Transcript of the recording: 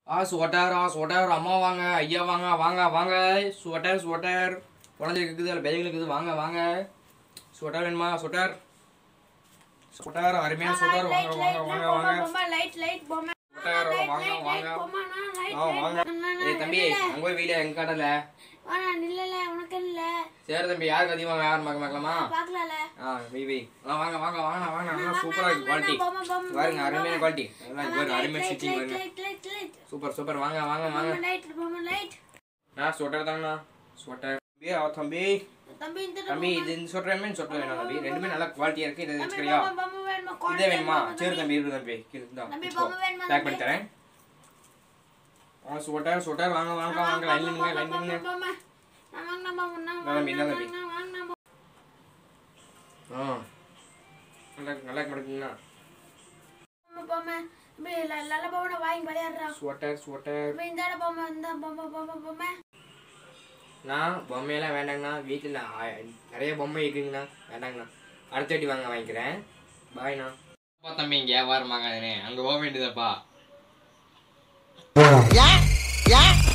ஆ sweater ஆ sweater அம்மா வாங்க ஐயா வாங்க வாங்க வாங்க ஸ்வெட்டர் ஸ்வெட்டர் குழந்தைக்கு இருக்குது அதில் பெரியவங்களுக்கு இருக்குது வாங்க வாங்க ஸ்வெட்டர் வேணுமா ஸ்வெட்டர் ஸ்வெட்டர் அருமையான ஸ்வெட்டர் வாங்க வாங்க வாங்க வாங்க லைட் லைட் பொம்மை ஸ்வெட்டர் வாங்க வாங்க ஆ வாங்க ஏய் தம்பி அங்கே போய் வீடியோ எங்க கடல இல்லல உனக்கு இல்ல சரி தம்பி யாருக்கு அதிகமாக யார் பார்க்க பார்க்கலாமா பாக்கலல ஆ வை வை ஆ வாங்க வாங்க வாங்க வாங்க நல்லா சூப்பராக இருக்கு குவாலிட்டி பொம்மை பொம்மை பாருங்க அருமையான குவாலிட்டி எல்லாம் இங்க பாருங்க அருமையான ஸ்டிச்சிங் லைட் பாருங்க light light light super super வாங்க வாங்க வாங்க பொம்மை லைட் பொம்மை லைட் நான் ஸ்வெட்டர் தாங்கண்ணா ஸ்வெட்டர் தம்பி ஆ தம்பி தம்பி இந்த தம்பி இது இந்த ஸ்வெட்டர் வேணுமே இந்த ஸ்வெட்டர் வேணும் தம்பி ரெண்டுமே நல்லா குவாலிட்டியாக இருக்குது இதை வச்சுக்கிறியா பொம்மை பொம்மை வேணுமா இதே வேணுமா சரி தம்பி இருக்கு தம்பி இந்தா, தம்பி, வச்சுக்கோ. பொம்மை வேணுமா பேக் பண்ணி தரேன் ஆ ஸ்வெட்டர் ஸ்வெட்டர் வாங்க வாங்க வாங்க லைன் பண்ணுங்க லைன் பண்ணுங்க பொம்மை நான் வாங்கின பொம்மை நான் இந்தா தம்பி, இந்தா தம்பி. வாங்கின வாங்கின பொம்மை ஆ நல்லா நல்லா மாட்டேங்குங்களா பொம்மை இப்படி நல்ல பொம்மை வாங்கி விளையாடுறா ஸ்வெட்டர் ஸ்வெட்டர் இப்ப இந்த பொம்மை இந்த பொம்மை பொம்மை பொம்மை நான் பொம்மையெல்லாம் வேண்டாங்கண்ணா வீட்டில் நிறைய பொம்மை இருக்குங்கண்ணா வேண்டாங்கண்ணா அடுத்த வாட்டி வாங்க வாங்கிக்கிறேன் பாய்ண்ணா அப்பா தம்பி இங்கே வியாபாரம் வாங்காதே அங்கே போக வேண்டியதாப்பா Yeah, yeah.